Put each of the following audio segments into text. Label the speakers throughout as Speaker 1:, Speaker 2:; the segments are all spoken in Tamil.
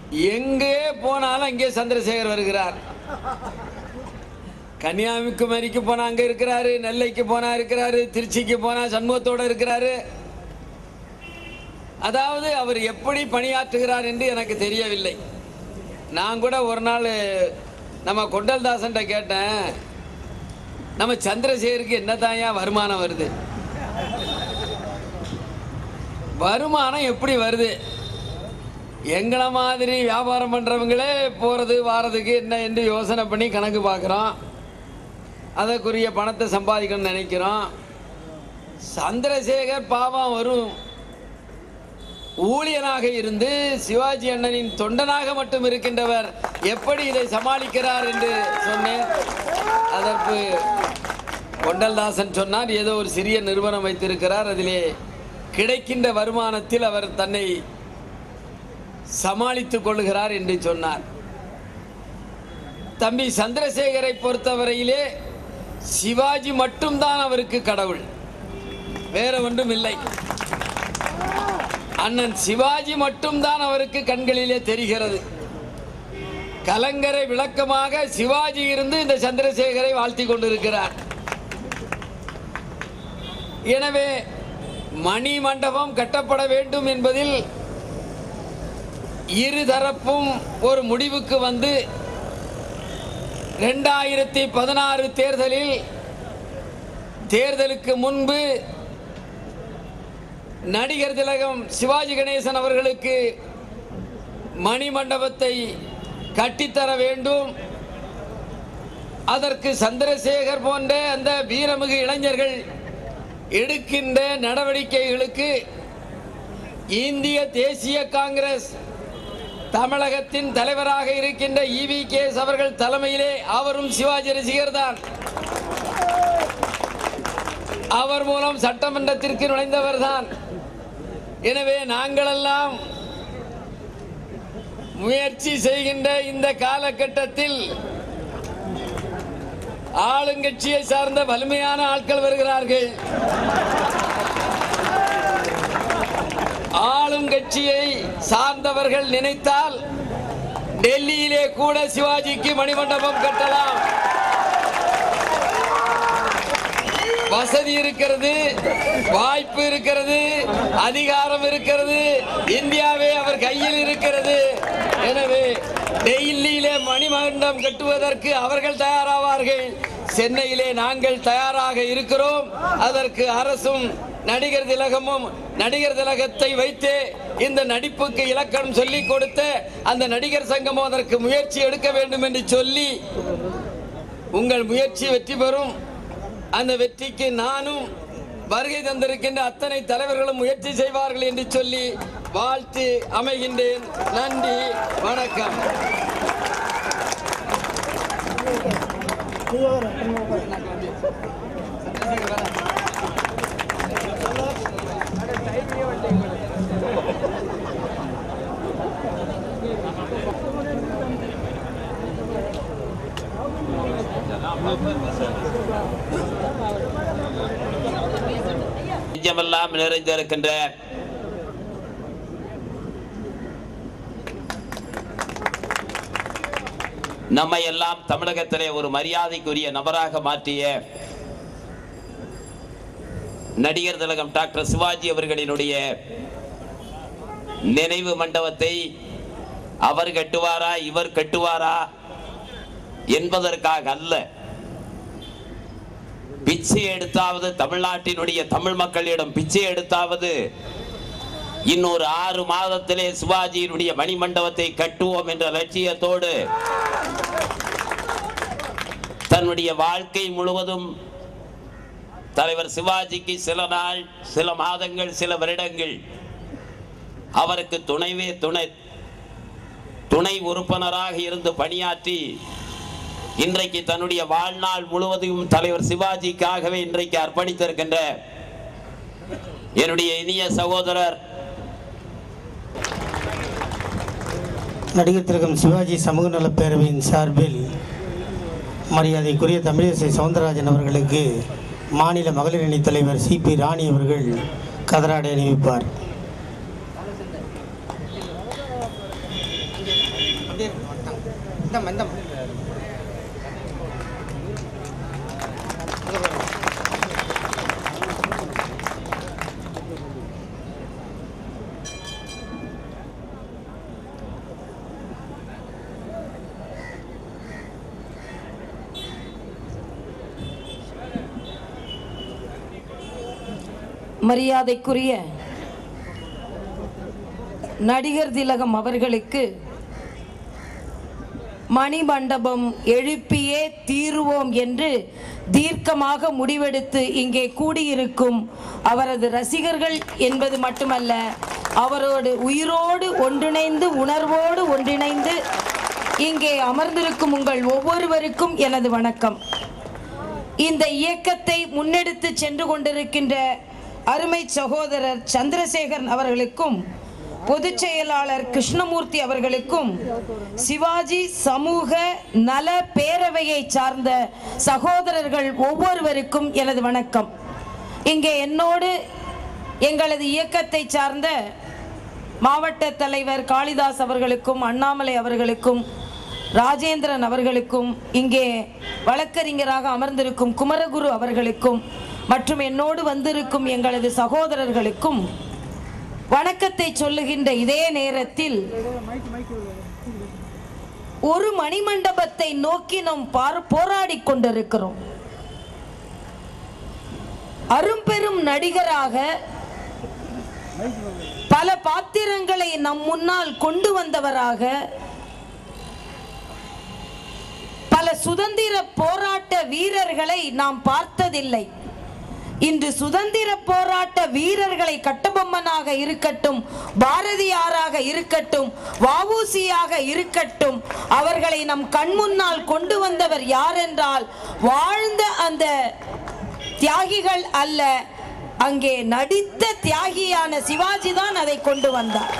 Speaker 1: எங்கே போனாலும் அங்கே சந்திரசேகர் வருகிறார் கன்னியாகுமரிக்கு போனா அங்க இருக்கிறாரு நெல்லைக்கு போனா இருக்கிறாரு திருச்சிக்கு போனா சண்முகத்தோட இருக்கிறாரு அதாவது அவர் எப்படி பணியாற்றுகிறார் என்று எனக்கு தெரியவில்லை நான் கூட ஒரு நாள் நம்ம கொண்டல்தாசன்ட்ட கேட்டேன் நம்ம சந்திரசேகருக்கு என்னதாயா வருமானம் வருது வருமானம் எப்படி வருது எங்களை மாதிரி வியாபாரம் பண்ணுறவங்களே போகிறது வாரதுக்கு என்ன என்று யோசனை பண்ணி கணக்கு பார்க்குறோம் அதற்குரிய பணத்தை சம்பாதிக்கணும்னு நினைக்கிறோம் சந்திரசேகர் பாவம் வரும் ஊழியனாக இருந்து சிவாஜி அண்ணனின் தொண்டனாக மட்டும் இருக்கின்றவர் எப்படி இதை சமாளிக்கிறார் என்று சொன்னேன் அதற்கு கொண்டல்தாசன் சொன்னார் ஏதோ ஒரு சிறிய நிறுவனம் வைத்திருக்கிறார் அதிலே கிடைக்கின்ற வருமானத்தில் அவர் தன்னை சமாளித்துக் கொள்கிறார் என்று சொன்னார் தம்பி சந்திரசேகரை பொறுத்தவரையிலே சிவாஜி மட்டும்தான் அவருக்கு கடவுள் வேற ஒன்றும் இல்லை அண்ணன் சிவாஜி மட்டும்தான் அவருக்கு கண்களிலே தெரிகிறது கலங்கரை விளக்கமாக சிவாஜி இருந்து இந்த சந்திரசேகரை வாழ்த்தி கொண்டிருக்கிறார் எனவே மணி மண்டபம் கட்டப்பட வேண்டும் என்பதில் இருதரப்பும் ஒரு முடிவுக்கு வந்து ரெண்டாயிரத்தி பதினாறு தேர்தலில் தேர்தலுக்கு முன்பு நடிகர் திலகம் சிவாஜி கணேசன் அவர்களுக்கு மணிமண்டபத்தை கட்டித்தர வேண்டும் அதற்கு சந்திரசேகர் போன்ற அந்த வீரமிகு இளைஞர்கள் எடுக்கின்ற நடவடிக்கைகளுக்கு இந்திய தேசிய காங்கிரஸ் தமிழகத்தின் தலைவராக இருக்கின்ற இவி கேஸ் அவர்கள் தலைமையிலே அவரும் சிவாஜி ரசிகர் தான் அவர் மூலம் சட்டமன்றத்திற்கு நுழைந்தவர் தான் எனவே நாங்களெல்லாம் முயற்சி செய்கின்ற இந்த காலகட்டத்தில் ஆளுங்கட்சியை சார்ந்த வலிமையான ஆட்கள் வருகிறார்கள் ஆளுங்கட்சியை சார்ந்தவர்கள் நினைத்தால் டெல்லியிலே கூட சிவாஜிக்கு மணிமண்டபம் கட்டலாம் வசதி இருக்கிறது வாய்ப்பு இருக்கிறது அதிகாரம் இருக்கிறது இந்தியாவே அவர் கையில் இருக்கிறது எனவே டெல்லியிலே மணிமண்டபம் கட்டுவதற்கு அவர்கள் தயாராவார்கள் சென்னையிலே நாங்கள் தயாராக இருக்கிறோம் அதற்கு அரசும் நடிகர் திலகமும் நடிகர் திலகத்தை வைத்து இந்த நடிப்புக்கு இலக்கணம் சொல்லிக் கொடுத்து அந்த நடிகர் சங்கமும் அதற்கு முயற்சி எடுக்க வேண்டும் என்று சொல்லி உங்கள் முயற்சி வெற்றி பெறும் அந்த வெற்றிக்கு நானும் வருகை தந்திருக்கின்ற அத்தனை தலைவர்களும் முயற்சி செய்வார்கள் என்று சொல்லி வாழ்த்து அமைகின்றேன் நன்றி வணக்கம்
Speaker 2: நெஞ்சமெல்லாம் நிறைந்திருக்கின்ற நம்மை எல்லாம் தமிழகத்திலே ஒரு மரியாதைக்குரிய நபராக மாற்றிய நடிகர் திலகம் டாக்டர் சிவாஜி அவர்களினுடைய நினைவு மண்டபத்தை அவர் கட்டுவாரா இவர் கட்டுவாரா என்பதற்காக அல்ல பிச்சை எடுத்தாவது தமிழ்நாட்டினுடைய தமிழ் மக்களிடம் பிச்சை எடுத்தாவது இன்னொரு ஆறு மாதத்திலே சிவாஜியினுடைய மணிமண்டபத்தை கட்டுவோம் என்ற லட்சியத்தோடு தன்னுடைய வாழ்க்கை முழுவதும் தலைவர் சிவாஜிக்கு சில நாள் சில மாதங்கள் சில வருடங்கள் அவருக்கு துணைவே துணை துணை உறுப்பினராக இருந்து பணியாற்றி இன்றைக்கு தன்னுடைய வாழ்நாள் முழுவதும் தலைவர் சிவாஜிக்காகவே இன்றைக்கு அர்ப்பணித்திருக்கின்ற என்னுடைய இனிய சகோதரர்
Speaker 3: நடிகர் திலகம் சிவாஜி சமூக நலப் பேரவையின் சார்பில் மரியாதைக்குரிய தமிழிசை சவுந்தரராஜன் அவர்களுக்கு மாநில மகளிர் அணி தலைவர் சிபி ராணி அவர்கள் கதராடை அணிவிப்பார் அப்படியே இருக்கு வந்துட்டாங்க இந்தம்மா இந்தம்மா
Speaker 4: மரியாதைக்குரிய நடிகர் திலகம் அவர்களுக்கு மணிமண்டபம் எழுப்பியே தீருவோம் என்று தீர்க்கமாக முடிவெடுத்து இங்கே கூடியிருக்கும் அவரது ரசிகர்கள் என்பது மட்டுமல்ல அவரோடு உயிரோடு ஒன்றிணைந்து உணர்வோடு ஒன்றிணைந்து இங்கே அமர்ந்திருக்கும் உங்கள் ஒவ்வொருவருக்கும் எனது வணக்கம் இந்த இயக்கத்தை முன்னெடுத்து சென்று கொண்டிருக்கின்ற அருமை சகோதரர் சந்திரசேகரன் அவர்களுக்கும் பொதுச் செயலாளர் கிருஷ்ணமூர்த்தி அவர்களுக்கும் சிவாஜி சமூக நல பேரவையை சார்ந்த சகோதரர்கள் ஒவ்வொருவருக்கும் எனது வணக்கம் இங்கே என்னோடு எங்களது இயக்கத்தை சார்ந்த மாவட்ட தலைவர் காளிதாஸ் அவர்களுக்கும் அண்ணாமலை அவர்களுக்கும் ராஜேந்திரன் அவர்களுக்கும் இங்கே வழக்கறிஞராக அமர்ந்திருக்கும் குமரகுரு அவர்களுக்கும் மற்றும் என்னோடு வந்திருக்கும் எங்களது சகோதரர்களுக்கும் வணக்கத்தை சொல்லுகின்ற இதே நேரத்தில் ஒரு மணிமண்டபத்தை நோக்கி நாம் பார் போராடிக் கொண்டிருக்கிறோம் அரும்பெரும் நடிகராக பல பாத்திரங்களை நம் முன்னால் கொண்டு வந்தவராக பல சுதந்திர போராட்ட வீரர்களை நாம் பார்த்ததில்லை இன்று சுதந்திர போராட்ட வீரர்களை கட்டபொம்மனாக இருக்கட்டும் பாரதியாராக இருக்கட்டும் வவுசியாக இருக்கட்டும் அவர்களை நம் கண் முன்னால் கொண்டு வந்தவர் யார் என்றால் வாழ்ந்த அந்த தியாகிகள் அல்ல அங்கே நடித்த தியாகியான சிவாஜி தான் அதை கொண்டு வந்தார்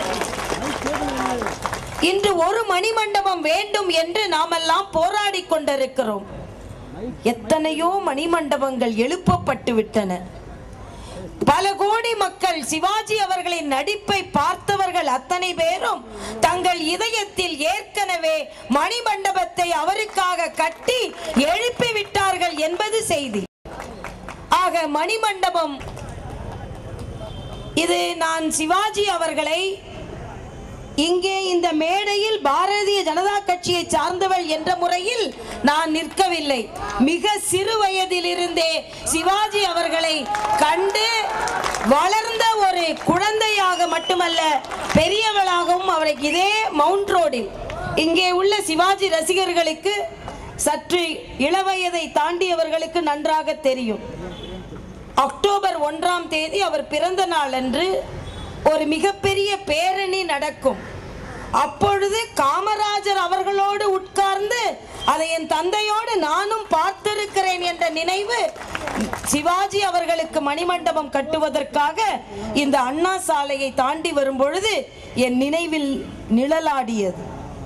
Speaker 4: இன்று ஒரு மணிமண்டபம் வேண்டும் என்று நாமெல்லாம் போராடி கொண்டிருக்கிறோம் எத்தனையோ மணிமண்டபங்கள் எழுப்பப்பட்டு விட்டன பல கோடி மக்கள் சிவாஜி அவர்களின் நடிப்பை பார்த்தவர்கள் அத்தனை பேரும் தங்கள் இதயத்தில் ஏற்கனவே மணிமண்டபத்தை அவருக்காக கட்டி எழுப்பி விட்டார்கள் என்பது செய்தி ஆக மணிமண்டபம் இது நான் சிவாஜி அவர்களை இங்கே இந்த மேடையில் பாரதிய ஜனதா கட்சியை சார்ந்தவள் என்ற முறையில் நான் நிற்கவில்லை மிக சிறு வயதிலிருந்தே சிவாஜி அவர்களை கண்டு வளர்ந்த ஒரு குழந்தையாக மட்டுமல்ல பெரியவளாகவும் அவரை இதே மவுண்ட் ரோடில் இங்கே உள்ள சிவாஜி ரசிகர்களுக்கு சற்று இளவயதை தாண்டியவர்களுக்கு நன்றாக தெரியும் அக்டோபர் ஒன்றாம் தேதி அவர் பிறந்த நாள் அன்று ஒரு மிகப்பெரிய பேரணி நடக்கும் அப்பொழுது காமராஜர் அவர்களோடு உட்கார்ந்து அதை என் தந்தையோடு நானும் பார்த்திருக்கிறேன் என்ற நினைவு சிவாஜி அவர்களுக்கு மணிமண்டபம் கட்டுவதற்காக இந்த அண்ணா சாலையை தாண்டி வரும் பொழுது என் நினைவில் நிழலாடியது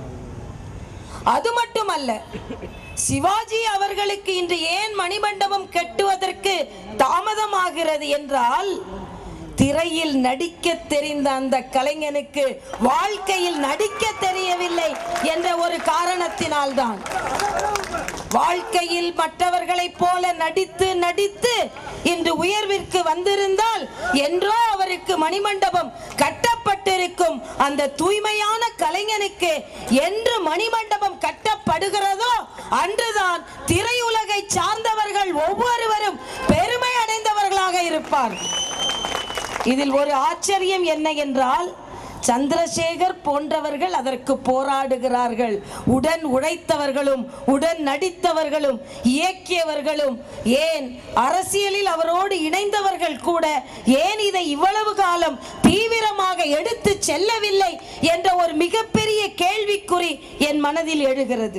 Speaker 4: அது மட்டுமல்ல சிவாஜி அவர்களுக்கு இன்று ஏன் மணிமண்டபம் கட்டுவதற்கு தாமதமாகிறது என்றால் திரையில் நடிக்க தெரிந்த அந்த கலைஞனுக்கு வாழ்க்கையில் நடிக்க தெரியவில்லை என்ற ஒரு காரணத்தினால்தான் வாழ்க்கையில் மற்றவர்களைப் போல நடித்து நடித்து இன்று உயர்விற்கு வந்திருந்தால் என்றோ அவருக்கு மணிமண்டபம் கட்டப்பட்டிருக்கும் அந்த தூய்மையான கலைஞனுக்கு என்று மணிமண்டபம் கட்டப்படுகிறதோ அன்றுதான் திரையுலகை சார்ந்தவர்கள் ஒவ்வொருவரும் பெருமை அடைந்தவர்களாக இருப்பார்கள் இதில் ஒரு ஆச்சரியம் என்ன என்றால் சந்திரசேகர் போன்றவர்கள் அதற்கு போராடுகிறார்கள் உடன் உழைத்தவர்களும் உடன் நடித்தவர்களும் இயக்கியவர்களும் ஏன் அரசியலில் அவரோடு இணைந்தவர்கள் கூட ஏன் இதை இவ்வளவு காலம் தீவிரமாக எடுத்து செல்லவில்லை என்ற ஒரு மிகப்பெரிய கேள்விக்குறி என் மனதில் எழுகிறது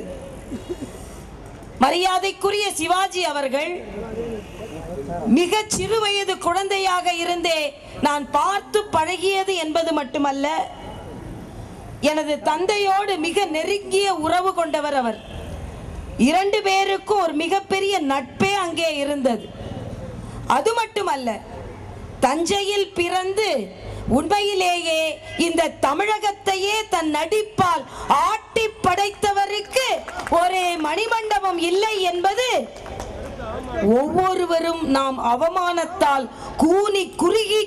Speaker 4: மரியாதைக்குரிய சிவாஜி அவர்கள் மிக சிறு வயது குழந்தையாக இருந்தே நான் பார்த்து பழகியது என்பது மட்டுமல்ல எனது தந்தையோடு மிக நெருங்கிய உறவு கொண்டவர் அவர் இரண்டு பேருக்கும் ஒரு மிகப்பெரிய நட்பே அங்கே இருந்தது அது மட்டுமல்ல தஞ்சையில் பிறந்து உண்மையிலேயே இந்த தமிழகத்தையே தன் நடிப்பால் ஆட்டி படைத்தவருக்கு ஒரு மணிமண்டபம் இல்லை என்பது ஒவ்வொருவரும் நாம் அவமானத்தால் கூனி குறுகி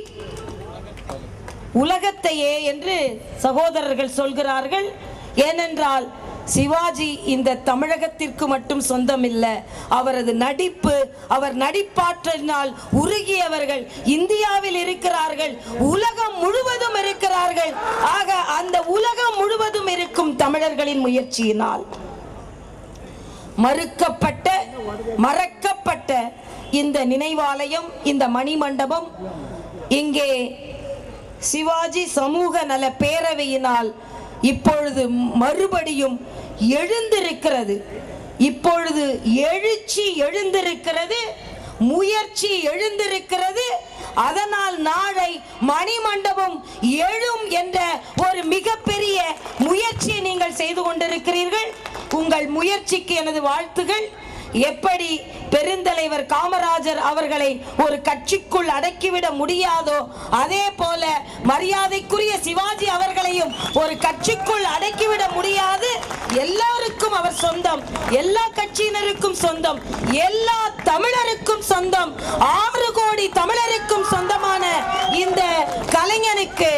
Speaker 4: உலகத்தையே என்று சகோதரர்கள் சொல்கிறார்கள் ஏனென்றால் சிவாஜி இந்த தமிழகத்திற்கு மட்டும் சொந்தமில்ல அவரது நடிப்பு அவர் நடிப்பாற்றலினால் உருகியவர்கள் இந்தியாவில் இருக்கிறார்கள் உலகம் முழுவதும் இருக்கிறார்கள் ஆக அந்த உலகம் முழுவதும் இருக்கும் தமிழர்களின் முயற்சியினால் மறுக்கப்பட்ட மறக்கப்பட்ட இந்த நினைவாலயம் இந்த மணிமண்டபம் இங்கே சிவாஜி சமூக நல பேரவையினால் இப்பொழுது மறுபடியும் எழுந்திருக்கிறது இப்பொழுது எழுச்சி எழுந்திருக்கிறது முயற்சி எழுந்திருக்கிறது அதனால் நாளை மணிமண்டபம் எழும் என்ற ஒரு மிகப்பெரிய முயற்சியை நீங்கள் செய்து கொண்டிருக்கிறீர்கள் உங்கள் முயற்சிக்கு எனது வாழ்த்துகள் எப்படி பெருந்தலைவர் காமராஜர் அவர்களை ஒரு கட்சிக்குள் அடக்கிவிட முடியாதோ அதே போல மரியாதைக்குரிய சிவாஜி அவர்களையும் ஒரு கட்சிக்குள் அடக்கிவிட முடியாது எல்லாருக்கும் அவர் சொந்தம் எல்லா கட்சியினருக்கும் சொந்தம் எல்லா தமிழருக்கும் சொந்தம் ஆறு கோடி தமிழருக்கும் சொந்தமான இந்த கலைஞனுக்கு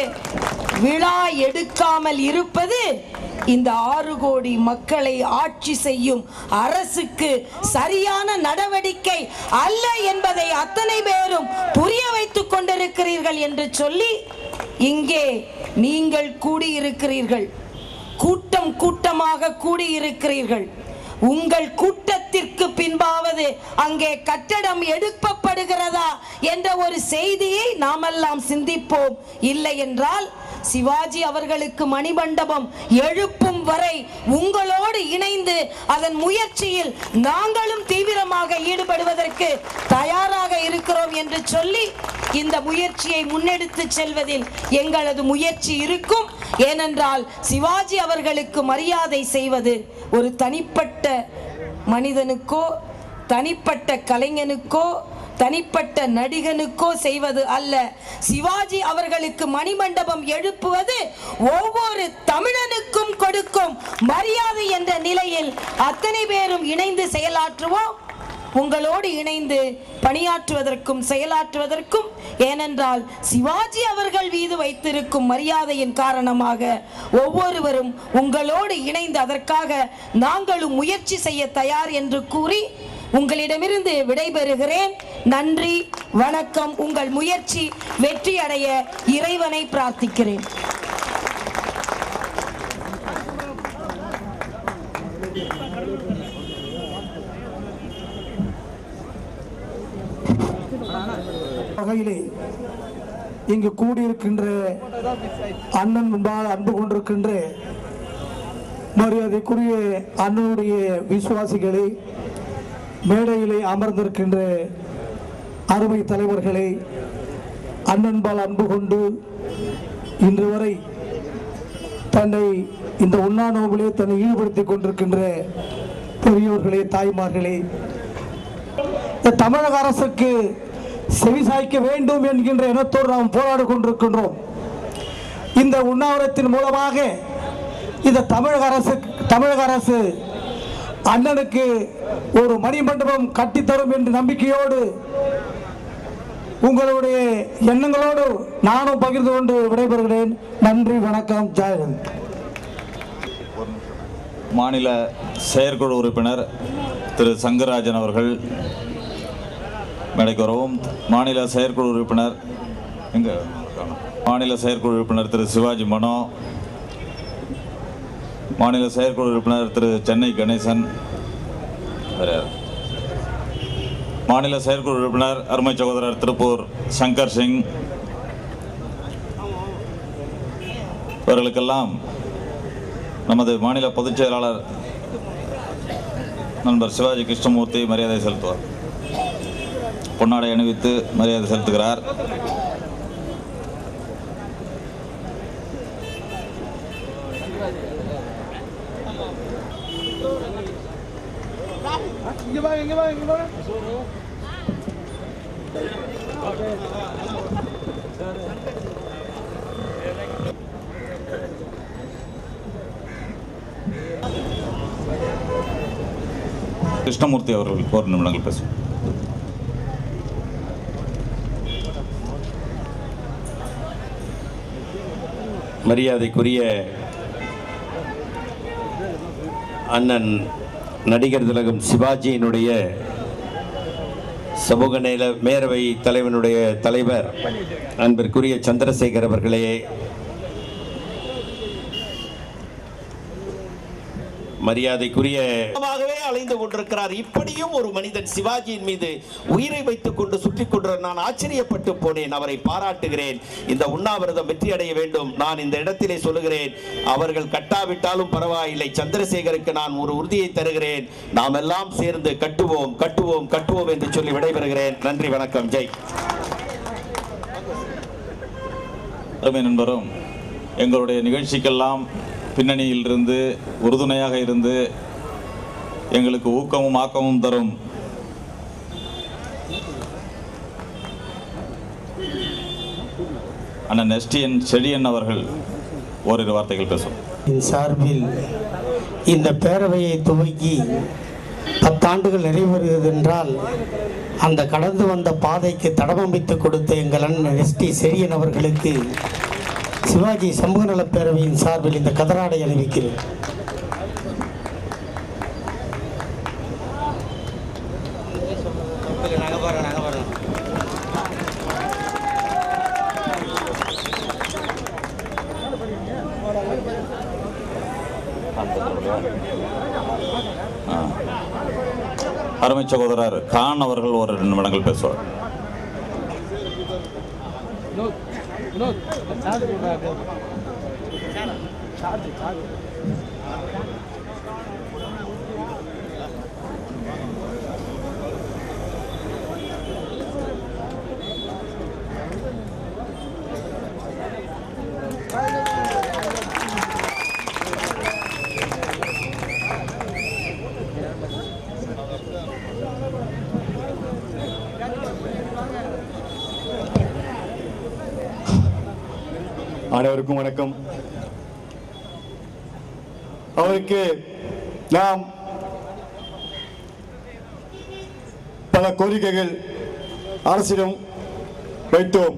Speaker 4: விழா எடுக்காமல் இருப்பது இந்த ஆறு கோடி மக்களை ஆட்சி செய்யும் அரசுக்கு சரியான நடவடிக்கை அல்ல என்பதை அத்தனை பேரும் புரிய வைத்துக் கொண்டிருக்கிறீர்கள் என்று சொல்லி இங்கே நீங்கள் கூடியிருக்கிறீர்கள் கூட்டம் கூட்டமாக கூடியிருக்கிறீர்கள் உங்கள் கூட்டத்திற்கு பின்பாவது அங்கே கட்டடம் எடுக்கப்படுகிறதா என்ற ஒரு செய்தியை நாமெல்லாம் சிந்திப்போம் இல்லை என்றால் சிவாஜி அவர்களுக்கு மணிமண்டபம் எழுப்பும் வரை உங்களோடு இணைந்து அதன் முயற்சியில் நாங்களும் தீவிரமாக ஈடுபடுவதற்கு தயாராக இருக்கிறோம் என்று சொல்லி இந்த முயற்சியை முன்னெடுத்து செல்வதில் எங்களது முயற்சி இருக்கும் ஏனென்றால் சிவாஜி அவர்களுக்கு மரியாதை செய்வது ஒரு தனிப்பட்ட மனிதனுக்கோ தனிப்பட்ட கலைஞனுக்கோ தனிப்பட்ட நடிகனுக்கோ செய்வது அல்ல சிவாஜி அவர்களுக்கு மணிமண்டபம் எழுப்புவது ஒவ்வொரு தமிழனுக்கும் கொடுக்கும் மரியாதை என்ற நிலையில் அத்தனை பேரும் இணைந்து செயலாற்றுவோம் உங்களோடு இணைந்து பணியாற்றுவதற்கும் செயலாற்றுவதற்கும் ஏனென்றால் சிவாஜி அவர்கள் மீது வைத்திருக்கும் மரியாதையின் காரணமாக ஒவ்வொருவரும் உங்களோடு இணைந்து அதற்காக நாங்களும் முயற்சி செய்ய தயார் என்று கூறி உங்களிடமிருந்து விடைபெறுகிறேன் நன்றி வணக்கம் உங்கள் முயற்சி வெற்றி அடைய இறைவனை பிரார்த்திக்கிறேன்
Speaker 5: வகையிலே இங்கு கூடியிருக்கின்ற அண்ணன் முன்பாக அன்பு கொண்டிருக்கின்ற மரியாதைக்குரிய அண்ணனுடைய விசுவாசிகளே மேடையிலே அமர்ந்திருக்கின்ற அருமை தலைவர்களே அண்ணன்பால் அன்பு கொண்டு இன்று வரை தன்னை இந்த உண்ணாநோவிலே தன்னை ஈடுபடுத்திக் கொண்டிருக்கின்ற பெரியோர்களே தாய்மார்களே இந்த தமிழக அரசுக்கு செவிசாய்க்க வேண்டும் என்கின்ற எண்ணத்தோடு நாம் போராடி கொண்டிருக்கின்றோம் இந்த உண்ணாவிரத்தின் மூலமாக இந்த தமிழக அரசு தமிழக அரசு அண்ணனுக்கு ஒரு மணிமண்டபம் கட்டித்தரும் என்ற நம்பிக்கையோடு உங்களுடைய எண்ணங்களோடு நானும் பகிர்ந்து கொண்டு விடைபெறுகிறேன் நன்றி வணக்கம் ஜெயலலிதா
Speaker 6: மாநில செயற்குழு உறுப்பினர் திரு சங்கராஜன் அவர்கள் மேடைக்கு வரவும் மாநில செயற்குழு உறுப்பினர் எங்க மாநில செயற்குழு உறுப்பினர் திரு சிவாஜி மனோ மாநில செயற்குழு உறுப்பினர் திரு சென்னை கணேசன் வேற யார்? மாநில செயற்குழு உறுப்பினர் அருமை சகோதரர் திருப்பூர் சங்கர் சிங் இவர்களுக்கெல்லாம் நமது மாநில பொதுச் செயலாளர் நண்பர் சிவாஜி கிருஷ்ணமூர்த்தி மரியாதை செலுத்துவார் பொன்னாடை அணிவித்து மரியாதை செலுத்துகிறார் கிருஷ்ணமூர்த்தி அவர்கள் ஒரு நிமிடங்கள் பேசுவோம்
Speaker 7: மரியாதைக்குரிய அண்ணன் நடிகர் திலகம் சிவாஜியினுடைய சமூக நல மேரவை தலைவனுடைய தலைவர் அன்பிற்குரிய சந்திரசேகர் அவர்களே மரியாதைக்குரிய
Speaker 8: ஆகவே அலைந்து கொண்டிருக்கிறார் இப்படியும் ஒரு மனிதன் சிவாஜியின் மீது உயிரை வைத்துக் கொண்டு சுற்றி கொண்டு நான் ஆச்சரியப்பட்டு போனேன் அவரை பாராட்டுகிறேன் இந்த உண்ணாவிரதம் வெற்றி அடைய வேண்டும் நான் இந்த இடத்திலே சொல்லுகிறேன் அவர்கள் கட்டாவிட்டாலும் பரவாயில்லை சந்திரசேகருக்கு நான் ஒரு உறுதியை தருகிறேன் நாம் எல்லாம் சேர்ந்து கட்டுவோம் கட்டுவோம் கட்டுவோம் என்று சொல்லி விடைபெறுகிறேன் நன்றி வணக்கம் ஜெய்
Speaker 6: அருமை நண்பரும் எங்களுடைய நிகழ்ச்சிக்கெல்லாம் பின்னணியில் இருந்து உறுதுணையாக இருந்து எங்களுக்கு ஊக்கமும் ஆக்கமும் தரும் அண்ணன் எஸ்டிஎன் செழியன் அவர்கள் ஓரிரு வார்த்தைகள் பேசும்
Speaker 3: என் சார்பில் இந்த பேரவையை துவக்கி பத்தாண்டுகள் நிறைவேறுகிறது என்றால் அந்த கடந்து வந்த பாதைக்கு தடமமைத்து கொடுத்த எங்கள் அண்ணன் எஸ்டி செரியன் அவர்களுக்கு சிவாஜி சமூக நலப் பேரவையின் சார்பில் இந்த கதராடை அணிவிக்கிறேன்
Speaker 6: அருமை சகோதரர் கான் அவர்கள் ஒரு ரெண்டு நிமிடங்கள் பேசுவார்
Speaker 9: அனைவருக்கும் வணக்கம் அவருக்கு நாம் பல கோரிக்கைகள் அரசிடம் வைத்தோம்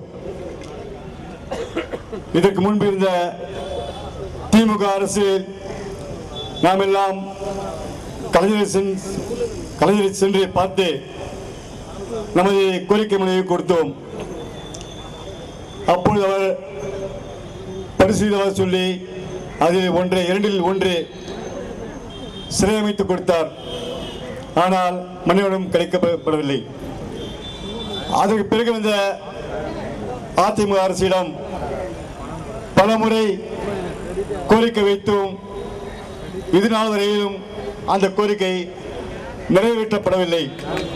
Speaker 9: இதற்கு முன்பு இருந்த திமுக அரசு நாம் எல்லாம் கலைஞரை சென்- கலைஞரை சென்று பார்த்து நமது கோரிக்கை மனுவை கொடுத்தோம் அப்பொழுது அவர் பரிசீலனை சொல்லி அதில் ஒன்றை இரண்டில் ஒன்று சிறையமைத்து கொடுத்தார் ஆனால் மனிதனிடம் கிடைக்கப்படவில்லை அதற்கு பிறகு வந்த அதிமுக அரசிடம் பலமுறை கோரிக்கை வைத்தும் இது நாள் வரையிலும் அந்த கோரிக்கை நிறைவேற்றப்படவில்லை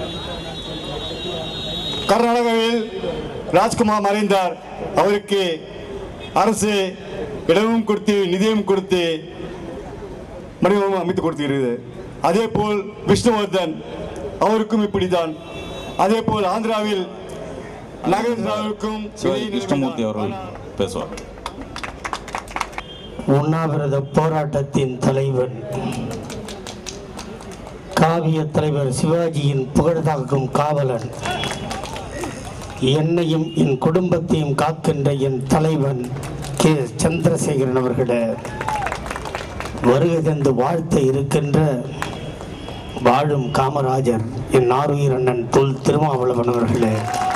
Speaker 9: கர்நாடகாவில் ராஜ்குமார் மறைந்தார் அவருக்கு அரசு இடமும் கொடுத்து நிதியும் கொடுத்து மனிதமும் அமைத்து கொடுத்துகிறது அதே போல் விஷ்ணுவர்தன் அவருக்கும் இப்படிதான் அதே போல் ஆந்திராவில் நகராவுக்கும்
Speaker 6: சிவாஜி கிருஷ்ணமூர்த்தி அவர்கள் பேசுவார்
Speaker 3: உண்ணாவிரத போராட்டத்தின் தலைவன் காவிய தலைவர் சிவாஜியின் புகழ்தாக்கும் காவலன் என்னையும் என் குடும்பத்தையும் காக்கின்ற என் தலைவன் கே சந்திரசேகரன் அவர்களே வருகை தந்து வாழ்த்த இருக்கின்ற வாழும் காமராஜர் என் ஆருயிர் அண்ணன் தொல் திருமாவளவன் அவர்களே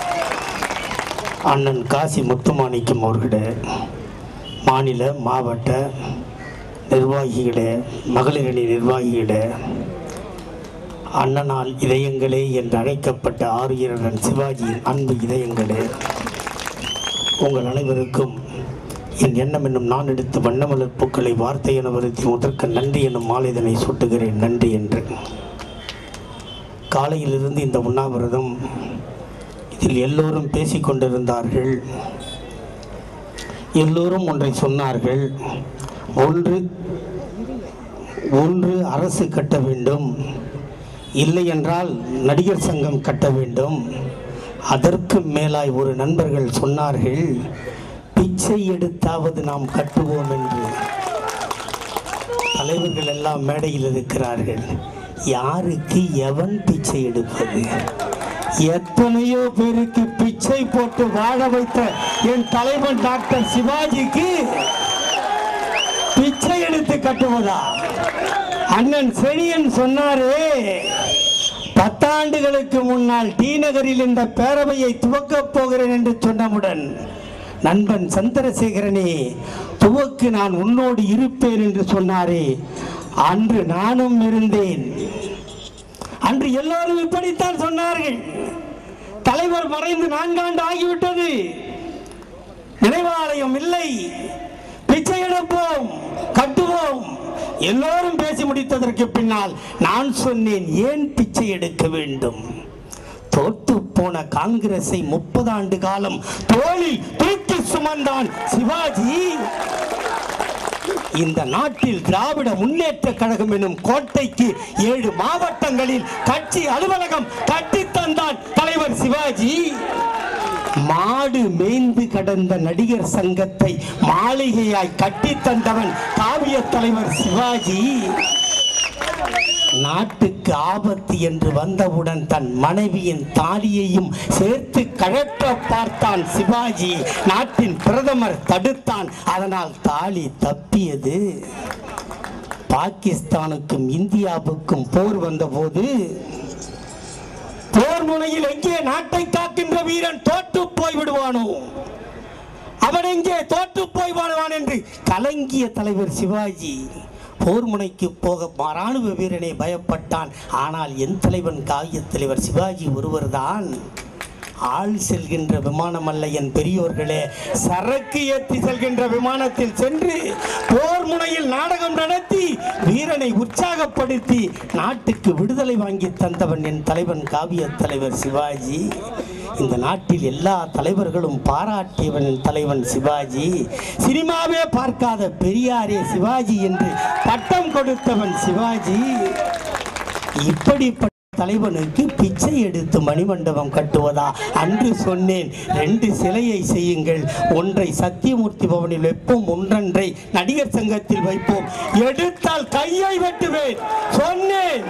Speaker 3: அண்ணன் காசி முத்துமாணிக்கம் அவர்களே மாநில மாவட்ட நிர்வாகிகளே மகளிரணி நிர்வாகிகளே அண்ணனால் இதயங்களே என்று அழைக்கப்பட்ட ஆரியரன் சிவாஜியின் அன்பு இதயங்களே உங்கள் அனைவருக்கும் என் எண்ணம் என்னும் நான் எடுத்து வண்ணமலர் பூக்களை வார்த்தை என வருத்தி முதற்க நன்றி என்னும் மாலைதனை சுட்டுகிறேன் நன்றி என்று காலையிலிருந்து இந்த உண்ணாவிரதம் இதில் எல்லோரும் பேசிக் கொண்டிருந்தார்கள் எல்லோரும் ஒன்றை சொன்னார்கள் ஒன்று ஒன்று அரசு கட்ட வேண்டும் இல்லை என்றால் நடிகர் சங்கம் கட்ட வேண்டும் அதற்கு மேலாய் ஒரு நண்பர்கள் சொன்னார்கள் பிச்சை எடுத்தாவது நாம் கட்டுவோம் என்று தலைவர்கள் எல்லாம் மேடையில் இருக்கிறார்கள் யாருக்கு எவன் பிச்சை எடுப்பது எத்தனையோ பேருக்கு பிச்சை போட்டு வாழ வைத்த என் தலைவன் டாக்டர் சிவாஜிக்கு பிச்சை எடுத்து கட்டுவதா அண்ணன் செழியன் சொன்னாரே பத்தாண்டுகளுக்கு முன்னால் டி நகரில் இந்த பேரவையை துவக்கப் போகிறேன் என்று சொன்னவுடன் நண்பன் சந்திரசேகரனே துவக்கு நான் உன்னோடு இருப்பேன் என்று சொன்னாரே அன்று நானும் இருந்தேன் அன்று எல்லாரும் இப்படித்தான் சொன்னார்கள் தலைவர் மறைந்து நான்காண்டு ஆகிவிட்டது நினைவாலயம் இல்லை பிச்சை எடுப்போம் கட்டுவோம் எல்லோரும் பேசி முடித்ததற்கு பின்னால் நான் சொன்னேன் ஏன் பிச்சை எடுக்க வேண்டும் தோற்று போன காங்கிரஸை முப்பது ஆண்டு காலம் தோளில் தூக்கி சுமந்தான் சிவாஜி இந்த நாட்டில் திராவிட முன்னேற்ற கழகம் எனும் கோட்டைக்கு ஏழு மாவட்டங்களில் கட்சி அலுவலகம் கட்டித் தந்தான் தலைவர் சிவாஜி மாடு மேய்ந்து கடந்த நடிகர் சங்கத்தை மாளிகையாய் கட்டித் தந்தவன் காவிய தலைவர் சிவாஜி நாட்டுக்கு ஆபத்து என்று வந்தவுடன் தன் மனைவியின் தாலியையும் சேர்த்து கழற்ற பார்த்தான் சிவாஜி நாட்டின் பிரதமர் தடுத்தான் அதனால் தாலி தப்பியது பாகிஸ்தானுக்கும் இந்தியாவுக்கும் போர் வந்தபோது போர் முனையில் எங்கே நாட்டை காக்கின்ற வீரன் தோற்று போய் விடுவானோ அவன் எங்கே தோற்று போய் வாழ்வான் என்று கலங்கிய தலைவர் சிவாஜி போர் முனைக்கு போக ராணுவ வீரனை பயப்பட்டான் ஆனால் என் தலைவன் காவிய தலைவர் சிவாஜி ஒருவர்தான் ஆள் செல்கின்ற விமானம் அல்ல என் பெரியோர்களே சரக்கு ஏற்றி செல்கின்ற விமானத்தில் சென்று போர் முனையில் நாடகம் நடத்தி வீரனை உற்சாகப்படுத்தி நாட்டுக்கு விடுதலை வாங்கி தந்தவன் என் தலைவன் காவிய தலைவர் சிவாஜி இந்த நாட்டில் எல்லா தலைவர்களும் பாராட்டியவன் என் தலைவன் சிவாஜி சினிமாவே பார்க்காத பெரியாரே சிவாஜி என்று பட்டம் கொடுத்தவன் சிவாஜி இப்படிப்பட்ட தலைவனுக்கு பிச்சை எடுத்து மணிமண்டபம் கட்டுவதா அன்று சொன்னேன் ரெண்டு சிலையை செய்யுங்கள் ஒன்றை சத்தியமூர்த்தி பவனில் வைப்போம் ஒன்றன்றை நடிகர் சங்கத்தில் வைப்போம் எடுத்தால் கையை வெட்டுவேன் சொன்னேன்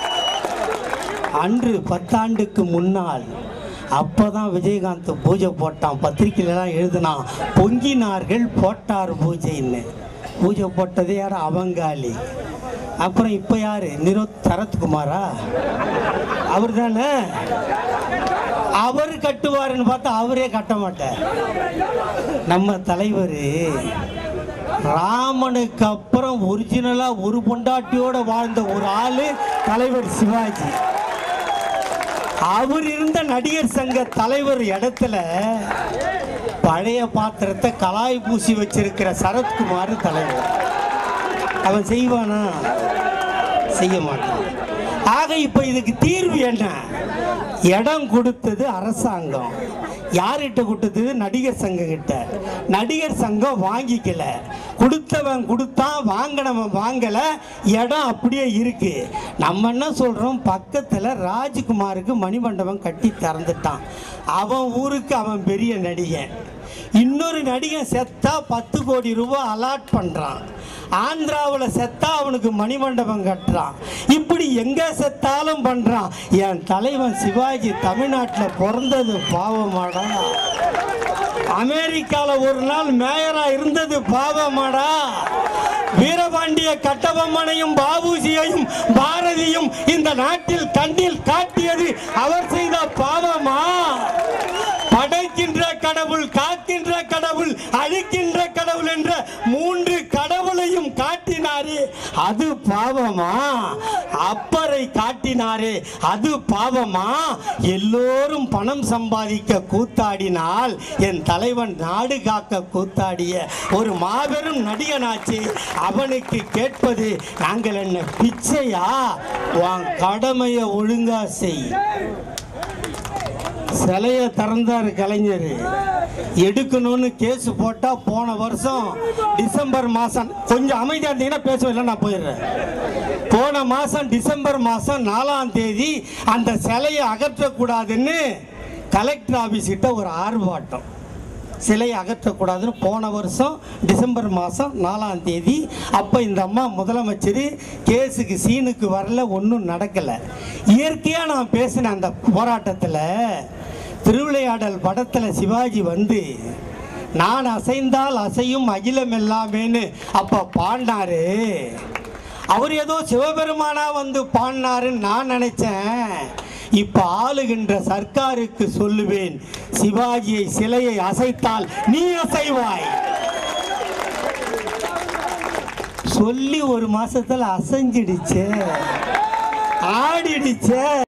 Speaker 3: அன்று பத்தாண்டுக்கு முன்னால் அப்பதான் விஜயகாந்த் பூஜை போட்டான் பத்திரிக்கையிலலாம் எழுதினான் பொங்கினார்கள் போட்டார் பூஜைன்னு பூஜை போட்டது யார் அவங்காளி அப்புறம் இப்போ யாரு நிரோத் சரத்குமாரா அவர் தானே அவர் கட்டுவாருன்னு பார்த்தா அவரே கட்ட மாட்டார் நம்ம தலைவர் ராமனுக்கு அப்புறம் ஒரிஜினலா ஒரு பொண்டாட்டியோட வாழ்ந்த ஒரு ஆளு தலைவர் சிவாஜி அவர் இருந்த நடிகர் சங்க தலைவர் இடத்துல பழைய பாத்திரத்தை கலாய் பூசி வச்சிருக்கிற சரத்குமார் தலைவர் அவன் செய்வானா செய்ய மாட்டான் ஆக இப்ப இதுக்கு தீர்வு என்ன இடம் கொடுத்தது அரசாங்கம் யார்கிட்ட கொடுத்தது நடிகர் சங்கம் கிட்ட நடிகர் சங்கம் வாங்கிக்கல கொடுத்தவன் கொடுத்தான் வாங்கினவன் வாங்கல இடம் அப்படியே இருக்கு நம்ம என்ன சொல்றோம் பக்கத்துல ராஜ்குமாருக்கு மணிமண்டபம் கட்டி திறந்துட்டான் அவன் ஊருக்கு அவன் பெரிய நடிகன் இன்னொரு நடிகன் செத்தா பத்து கோடி ரூபாய் அலாட் பண்றான் ஆந்திராவில் செத்தா அவனுக்கு மணிமண்டபம் கட்டுறான் இப்படி எங்க செத்தாலும் பண்றான் என் தலைவன் சிவாஜி தமிழ்நாட்டில் பிறந்தது பாவமாடா அமெரிக்கால ஒரு நாள் மேயரா இருந்தது பாவமாடா வீரபாண்டிய கட்டபொம்மனையும் பாபுஜியையும் பாரதியும் இந்த நாட்டில் கண்ணில் காட்டியது அவர் செய்த பாவமா படைக்கின்ற கடவுள் காக்கின்ற கடவுள் அழிக்கின்ற கடவுள் என்ற மூன்று கடவுளையும் காட்டினாரே அது பாவமா அப்பரை காட்டினாரே அது பாவமா எல்லோரும் பணம் சம்பாதிக்க கூத்தாடினால் என் தலைவன் நாடு காக்க கூத்தாடிய ஒரு மாபெரும் நடிகனாச்சு அவனுக்கு கேட்பது நாங்கள் என்ன பிச்சையா உன் கடமையை ஒழுங்கா செய் சிலைய திறந்தாரு கலைஞர் எடுக்கணும்னு கேஸ் போட்டா போன வருஷம் டிசம்பர் மாசம் கொஞ்சம் அமைதியா இருந்தீங்கன்னா பேசவில்லை நான் போயிடுறேன் போன மாசம் டிசம்பர் மாசம் நாலாம் தேதி அந்த சிலையை அகற்றக்கூடாதுன்னு கலெக்டர் ஆபீஸ் கிட்ட ஒரு ஆர்ப்பாட்டம் சிலை அகற்றக்கூடாதுன்னு போன வருஷம் டிசம்பர் மாதம் நாலாம் தேதி அப்போ இந்த அம்மா முதலமைச்சர் கேஸுக்கு சீனுக்கு வரல ஒன்றும் நடக்கலை இயற்கையாக நான் பேசின அந்த போராட்டத்தில் திருவிளையாடல் படத்தில் சிவாஜி வந்து நான் அசைந்தால் அசையும் அகிலம் எல்லாமேன்னு அப்போ பாடினாரு அவர் ஏதோ சிவபெருமானா வந்து பாடினாருன்னு நான் நினைச்சேன் இப்ப ஆளுகின்ற சர்க்காருக்கு சொல்லுவேன் சிவாஜியை சிலையை அசைத்தால் நீ அசைவாய் சொல்லி ஒரு மாசத்துல அசைஞ்சிடுச்சே ஆடிடுச்சே